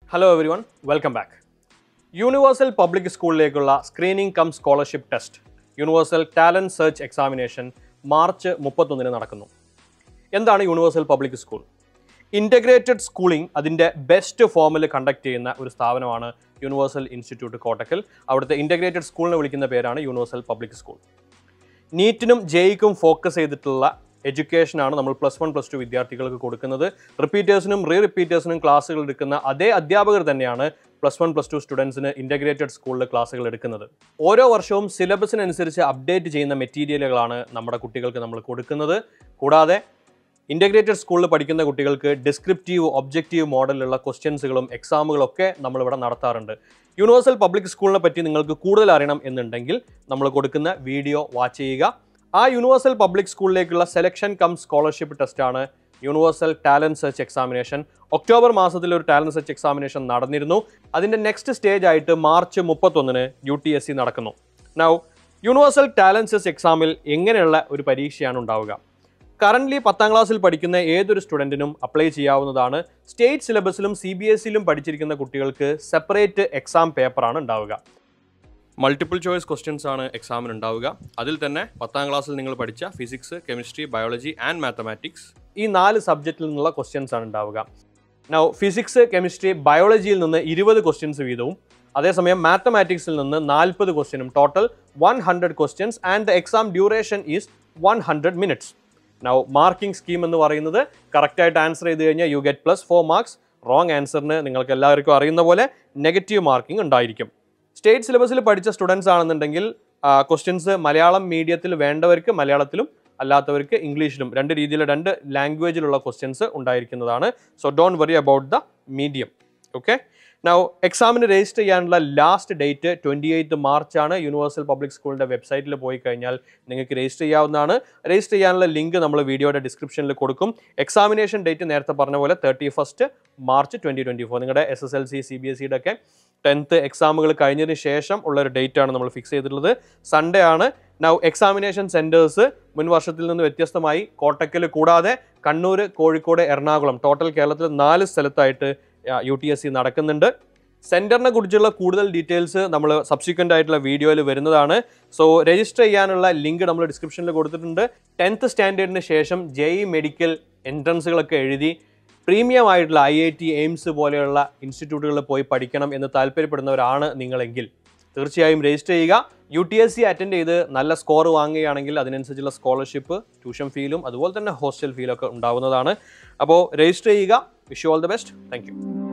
hello everyone welcome back universal public സ്കൂളിലേക്കുള്ള screening cum scholarship test universal talent search examination March മുപ്പത്തൊന്നിന് നടക്കുന്നു എന്താണ് universal public school integrated schooling അതിൻ്റെ best ഫോമിൽ conduct ചെയ്യുന്ന ഒരു സ്ഥാപനമാണ് യൂണിവേഴ്സൽ ഇൻസ്റ്റിറ്റ്യൂട്ട് കോട്ടക്കൽ അവിടുത്തെ ഇൻ്റഗ്രേറ്റഡ് സ്കൂളിനെ വിളിക്കുന്ന പേരാണ് യൂണിവേഴ്സൽ പബ്ലിക് സ്കൂൾ നീറ്റിനും ജെയ്ക്കും ഫോക്കസ് ചെയ്തിട്ടുള്ള എഡ്യൂക്കേഷനാണ് നമ്മൾ പ്ലസ് വൺ പ്ലസ് ടു വിദ്യാർത്ഥികൾക്ക് കൊടുക്കുന്നത് റിപ്പീറ്റേഴ്സിനും റീ റിപ്പീറ്റേഴ്സിനും ക്ലാസ്സുകൾ എടുക്കുന്ന അതേ അധ്യാപകർ തന്നെയാണ് പ്ലസ് വൺ പ്ലസ് ടു സ്റ്റുഡൻസിന് ഇൻ്റഗ്രേറ്റഡ് സ്കൂളിൽ ക്ലാസ്സുകൾ എടുക്കുന്നത് ഓരോ വർഷവും സിലബസിനനുസരിച്ച് അപ്ഡേറ്റ് ചെയ്യുന്ന മെറ്റീരിയലുകളാണ് നമ്മുടെ കുട്ടികൾക്ക് നമ്മൾ കൊടുക്കുന്നത് കൂടാതെ ഇൻ്റഗ്രേറ്റഡ് സ്കൂളിൽ പഠിക്കുന്ന കുട്ടികൾക്ക് ഡിസ്ക്രിപ്റ്റീവ് ഒബ്ജക്റ്റീവ് മോഡലിലുള്ള ക്വസ്റ്റ്യൻസുകളും എക്സാമുകളൊക്കെ നമ്മളിവിടെ നടത്താറുണ്ട് യൂണിവേഴ്സൽ പബ്ലിക് സ്കൂളിനെ പറ്റി നിങ്ങൾക്ക് കൂടുതൽ അറിയണം എന്നുണ്ടെങ്കിൽ നമ്മൾ കൊടുക്കുന്ന വീഡിയോ വാച്ച് ചെയ്യുക ആ യൂണിവേഴ്സൽ പബ്ലിക് സ്കൂളിലേക്കുള്ള സെലക്ഷൻ കം സ്കോളർഷിപ്പ് ടെസ്റ്റാണ് universal talent search examination October മാസത്തിൽ ഒരു ടാലൻറ്റ് സെർച്ച് എക്സാമിനേഷൻ നടന്നിരുന്നു അതിൻ്റെ നെക്സ്റ്റ് സ്റ്റേജ് ആയിട്ട് മാർച്ച് മുപ്പത്തൊന്നിന് യു ടി എസ് സി നടക്കുന്നു നൗ യൂണിവേഴ്സൽ ടാലൻറ്റ് സെർച്ച് എക്സാമിൽ എങ്ങനെയുള്ള ഒരു പരീക്ഷയാണ് ഉണ്ടാവുക കറൻ്റ്ലി പത്താം ക്ലാസ്സിൽ പഠിക്കുന്ന ഏതൊരു സ്റ്റുഡൻറ്റിനും അപ്ലൈ ചെയ്യാവുന്നതാണ് സ്റ്റേറ്റ് സിലബസിലും സി ബി എസ് സിയിലും പഠിച്ചിരിക്കുന്ന കുട്ടികൾക്ക് സെപ്പറേറ്റ് എക്സാം പേപ്പറാണ് ഉണ്ടാവുക മൾട്ടിപ്പിൾ ചോയ്സ് ക്വസ്റ്റ്യൻസ് ആണ് എക്സാമിന് ഉണ്ടാവുക അതിൽ തന്നെ പത്താം ക്ലാസ്സിൽ നിങ്ങൾ പഠിച്ച physics chemistry biology and mathematics ഈ നാല് സബ്ജക്റ്റിൽ നിന്നുള്ള ക്വസ്റ്റ്യൻസ് ആണ് ഉണ്ടാവുക നൗ ഫിസിക്സ് കെമിസ്ട്രി ബയോളജിയിൽ നിന്ന് ഇരുപത് ക്വസ്റ്റ്യൻസ് വീതവും അതേസമയം മാത്തമാറ്റിക്സിൽ നിന്ന് നാൽപ്പത് ക്വസ്റ്റ്യനും total one hundred questions and the exam duration is one hundred minutes now marking scheme എന്ന് പറയുന്നത് കറക്റ്റായിട്ട് ആൻസർ ചെയ്ത് കഴിഞ്ഞാൽ you get plus four marks wrong ആൻസറിന് നിങ്ങൾക്ക് എല്ലാവർക്കും അറിയുന്ന പോലെ നെഗറ്റീവ് മാർക്കിംഗ് ഉണ്ടായിരിക്കും സ്റ്റേറ്റ് സിലബസിൽ പഠിച്ച സ്റ്റുഡൻസ് ആണെന്നുണ്ടെങ്കിൽ ക്വസ്റ്റ്യൻസ് മലയാളം മീഡിയത്തിൽ വേണ്ടവർക്ക് മലയാളത്തിലും അല്ലാത്തവർക്ക് ഇംഗ്ലീഷിലും രണ്ട് രീതിയിൽ രണ്ട് ലാംഗ്വേജിലുള്ള ക്വസ്റ്റ്യൻസ് ഉണ്ടായിരിക്കുന്നതാണ് so don't worry about the medium okay now എക്സാമിന് രജിസ്റ്റർ ചെയ്യാനുള്ള last date twenty eighth March ആണ് യൂണിവേഴ്സൽ പബ്ലിക് സ്കൂളിൻ്റെ വെബ്സൈറ്റിൽ പോയി കഴിഞ്ഞാൽ നിങ്ങൾക്ക് രജിസ്റ്റർ ചെയ്യാവുന്നതാണ് രജിസ്റ്റർ ചെയ്യാനുള്ള ലിങ്ക് നമ്മൾ വീഡിയോയുടെ ഡിസ്ക്രിപ്ഷനിൽ കൊടുക്കും എക്സാമിനേഷൻ ഡേറ്റ് നേരത്തെ പറഞ്ഞ പോലെ thirty first March twenty twenty four നിങ്ങളുടെ S S L C C B S സിയുടെ ഒക്കെ ടെൻത്ത് എക്സാമുകൾ കഴിഞ്ഞതിന് ശേഷം ഉള്ള ഒരു ഡേറ്റ് ആണ് നമ്മൾ ഫിക്സ് ചെയ്തിട്ടുള്ളത് സൺഡേ ആണ് നൗ എക്സാമിനേഷൻ സെൻറ്റേഴ്സ് മുൻ വർഷത്തിൽ നിന്ന് വ്യത്യസ്തമായി കോട്ടക്കൽ കൂടാതെ കണ്ണൂർ കോഴിക്കോട് എറണാകുളം ടോട്ടൽ കേരളത്തിൽ നാല് സ്ഥലത്തായിട്ട് യു ടി എസ് സി നടക്കുന്നുണ്ട് സെൻറ്ററിനെ കുറിച്ചുള്ള കൂടുതൽ ഡീറ്റെയിൽസ് നമ്മൾ സബ്സിക്വൻ്റ് ആയിട്ടുള്ള വീഡിയോയിൽ വരുന്നതാണ് സോ രജിസ്റ്റർ ചെയ്യാനുള്ള ലിങ്ക് നമ്മൾ ഡിസ്ക്രിപ്ഷനിൽ കൊടുത്തിട്ടുണ്ട് ടെൻത്ത് സ്റ്റാൻഡേർഡിന് ശേഷം ജെ ഇ മെഡിക്കൽ എൻട്രൻസുകളൊക്കെ എഴുതി പ്രീമിയം ആയിട്ടുള്ള ഐ ഐ ടി എയിംസ് പോലെയുള്ള ഇൻസ്റ്റിറ്റ്യൂട്ടുകളിൽ പോയി പഠിക്കണം എന്ന് താല്പര്യപ്പെടുന്നവരാണ് നിങ്ങളെങ്കിൽ തീർച്ചയായും രജിസ്റ്റർ ചെയ്യുക U T S C attend ചെയ്ത് നല്ല സ്കോർ വാങ്ങുകയാണെങ്കിൽ അതിനനുസരിച്ചുള്ള സ്കോളർഷിപ്പ് ട്യൂഷൻ ഫീലും അതുപോലെ തന്നെ ഹോസ്റ്റൽ ഫീലൊക്കെ ഉണ്ടാവുന്നതാണ് അപ്പോൾ രജിസ്റ്റർ ചെയ്യുക wish you all the best thank U